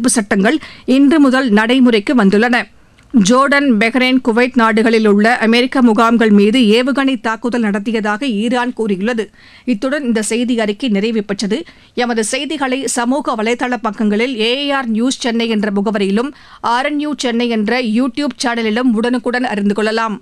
எதிர்ப்பு சட்டங்கள் இன்று முதல் நடைமுறைக்கு வந்துள்ளன ஜோர்டன் பஹ்ரைன் குவைத் நாடுகளில் உள்ள அமெரிக்க முகாம்கள் மீது ஏவுகணை தாக்குதல் நடத்தியதாக ஈரான் கூறியுள்ளது இத்துடன் இந்த செய்தி அறிக்கை நிறைவு பெற்றது எமது செய்திகளை சமூக வலைதள பக்கங்களில் ஏஆர் நியூஸ் சென்னை என்ற முகவரியிலும் ஆர்என்யூ சென்னை என்ற யூ டியூப் சேனலிலும் உடனுக்குடன் அறிந்து கொள்ளலாம்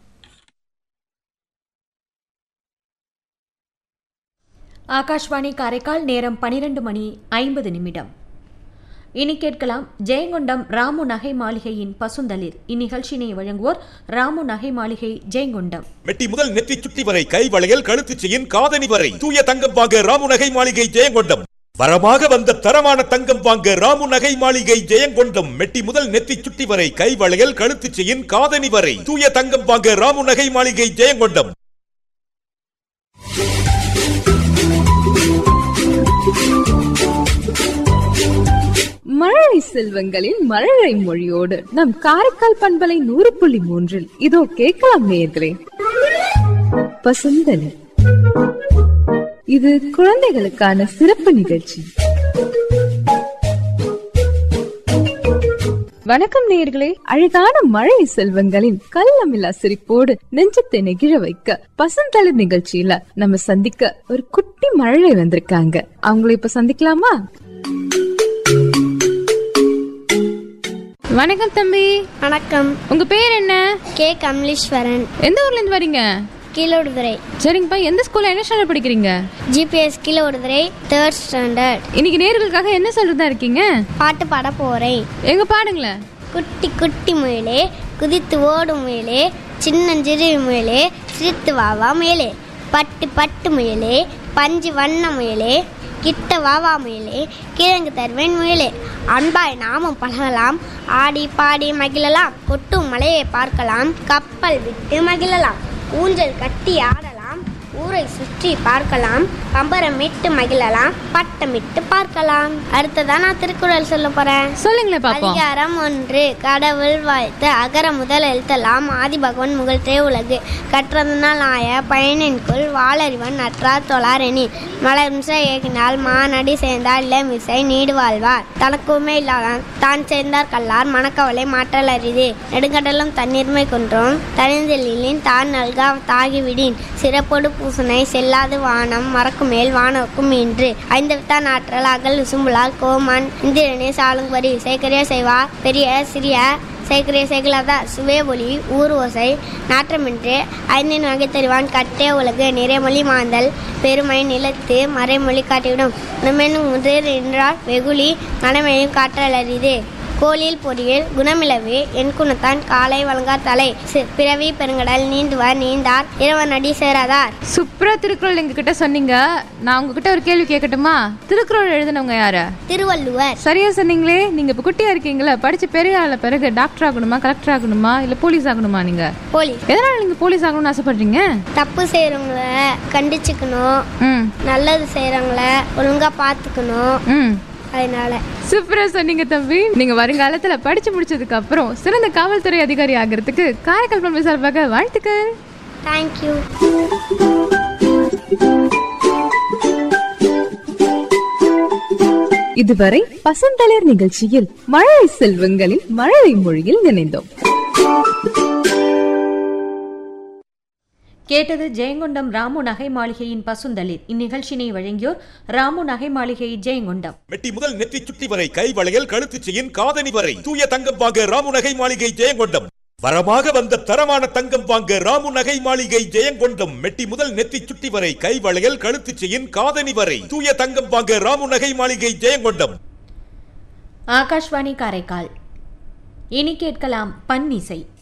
ஆகாஷ்வாணி காரைக்கால் நேரம் பனிரெண்டு மணி ஐம்பது நிமிடம் இனி கேட்கலாம் ஜெயங்கொண்டம் ராமு நகை மாளிகையின் பசுந்தளிர் இந்நிகழ்ச்சியினை வழங்குவோர் ராமு நகை மாளிகை ஜெயங்கொண்டம் மெட்டி முதல் நெற்றி சுட்டி வரை கை வளையல் கழுத்து செயின் காதணி வரை தூய தங்கம் வாங்க ராமு நகை மாளிகை ஜெயங்கொண்டம் வரமாக வந்த தரமான தங்கம் வாங்க ராமு நகை மாளிகை ஜெயங்கொண்டம் மெட்டி முதல் நெத்தி சுட்டி வரை கை வளையல் கழுத்து செயின் காதணி வரை தூய தங்கம் வாங்க ராமு நகை மாளிகை ஜெயங்கொண்டம் மழலை செல்வங்களின் மழலை மொழியோடு நம் காரைக்கால் பண்பலை நூறு புள்ளி மூன்றில் இதோ கேட்கலாம் நேயர்களே பசுந்தனி இது குழந்தைகளுக்கான சிறப்பு நிகழ்ச்சி வணக்கம் நேயர்களே அழகான மழை செல்வங்களின் கள்ளமில்லா சிரிப்போடு நெஞ்சத்தை நெகிழ வைக்க பசுந்தளிர் நிகழ்ச்சியில நம்ம சந்திக்க ஒரு குட்டி மழலை வந்திருக்காங்க அவங்கள இப்ப சந்திக்கலாமா வணக்கம் தம்பி வணக்கம் உங்க பேர் என்ன கே கமலீஸ்வரன் எந்த ஊர்ல இருந்து வரீங்க கீழோடுதுறை சரிங்கப்பா எந்த ஸ்கூல்ல என்ன ஸ்டாண்டர்ட் படிக்கிறீங்க ஜிபிஎஸ் கீழோடுதுறை தேர்ட் ஸ்டாண்டர்ட் இன்னைக்கு நேர்களுக்காக என்ன சொல்றதா இருக்கீங்க பாட்டு பாட போறேன் எங்க பாடுங்களேன் குட்டி குட்டி முயலே குதித்து ஓடும் முயலே சின்னஞ்சிறு முயலே சிரித்து வாவா முயலே பட்டு பட்டு முயலே பஞ்சு வண்ண முயலே கிட்ட வாவா முயலே கிழங்கு தருவேன் முயலே அன்பாய் நாமும் பழகலாம் ஆடி பாடி மகிழலாம் கொட்டும் மலையை பார்க்கலாம் கப்பல் விட்டு மகிழலாம் ஊஞ்சல் கட்டி ஆடலாம் ஊரை சுற்றி பார்க்கலாம் பம்பரமிட்டு மகிழலாம் பட்டமிட்டு பார்க்கலாம் அடுத்ததா நான் திருக்குறள் சொல்ல போறேன் சொல்லுங்களேன் பாப்போம் அதிகாரம் ஒன்று கடவுள் வாழ்த்து அகர முதல் எழுத்தலாம் ஆதி பகவன் முகழ்த்தே உலகு கற்றதனால் ஆய பயனின்குள் வாளறிவன் நற்றார் தொழாரெனி மலர்மிசை ஏகினால் மானடி சேர்ந்தார் இளமிசை நீடு வாழ்வார் தனக்குமே இல்லாதான் தான் சேர்ந்தார் கல்லார் மனக்கவலை மாற்றல் அரிது நெடுங்கடலும் தண்ணீர்மை கொன்றும் தனிந்தெழிலின் தான் நல்கா தாகிவிடின் சிறப்பொடு பூசனை செல்லாது வானம் மறக்கும் மேல் வானக்கும் இன்று ஐந்து வித்தான் ஆற்றல் அகல் விசும்புலால் கோமான் இந்திரனே சாலும்பரி சேகரிய செய்வார் பெரிய சிறிய சேகரிய சேகலாத சுவே ஒளி ஊர் ஓசை நாற்றமின்றி ஐந்தின் வகை தெரிவான் கட்டே உலகு நிறைமொழி மாந்தல் பெருமை நிலத்து மறைமொழி காட்டிவிடும் உணமெனும் முதல் என்றால் வெகுளி மனமையும் காற்றல் அரிது கோலில் பொறியில் குணமிலவே என் குணத்தான் காலை வழங்கார் தலை சி- பிறவி பெருங்கடல் நீந்துவார் நீந்தார் இரவன் அடி சேராதார் சூப்பரா திருக்குறள் எங்க கிட்ட சொன்னீங்க நான் உங்ககிட்ட ஒரு கேள்வி கேட்கட்டுமா திருக்குறள் எழுதினவங்க யாரு திருவள்ளுவர் சரியா சொன்னீங்களே நீங்க இப்ப குட்டியா இருக்கீங்களா படிச்சு பெரிய ஆள பிறகு டாக்டர் ஆகணுமா கலெக்டர் ஆகணுமா இல்ல போலீஸ் ஆகணுமா நீங்க போலீஸ் எதனால நீங்க போலீஸ் ஆகணும்னு ஆசைப்படுறீங்க தப்பு செய்கிறவங்கள கண்டிச்சுக்கணும் ம் நல்லது செய்கிறவங்கள ஒழுங்கா பார்த்துக்கணும் ம் அதனால சூப்பரா சொன்னீங்க தம்பி நீங்க வருங்காலத்துல படிச்சு முடிச்சதுக்கு அப்புறம் சிறந்த காவல்துறை அதிகாரி ஆகிறதுக்கு காரைக்கால் பண்பு சார்பாக வாழ்த்துக்கள் தேங்க்யூ இதுவரை பசந்தளிர் நிகழ்ச்சியில் மழலை செல்வங்களின் மழலை மொழியில் நினைந்தோம் கேட்டது ஜெயங்கொண்டம் ராமு நகை மாளிகையின் பசுந்தளிர் இந்நிகழ்ச்சியினை வழங்கியோர் ராமு நகை மாளிகை ஜெயங்கொண்டம் மெட்டி முதல் நெத்தி சுட்டி வரை கை வளையல் கழுத்து செயின் காதணி வரை தூய தங்கம் வாங்க ராமு நகை மாளிகை ஜெயங்கொண்டம் வரமாக வந்த தரமான தங்கம் வாங்க ராமு நகை மாளிகை ஜெயங்கொண்டம் மெட்டி முதல் நெத்தி சுட்டி வரை கை வளையல் கழுத்து செயின் காதணி வரை தூய தங்கம் வாங்க ராமு நகை மாளிகை ஜெயங்கொண்டம் ஆகாஷ்வாணி காரைக்கால் இனி கேட்கலாம் பன்னிசை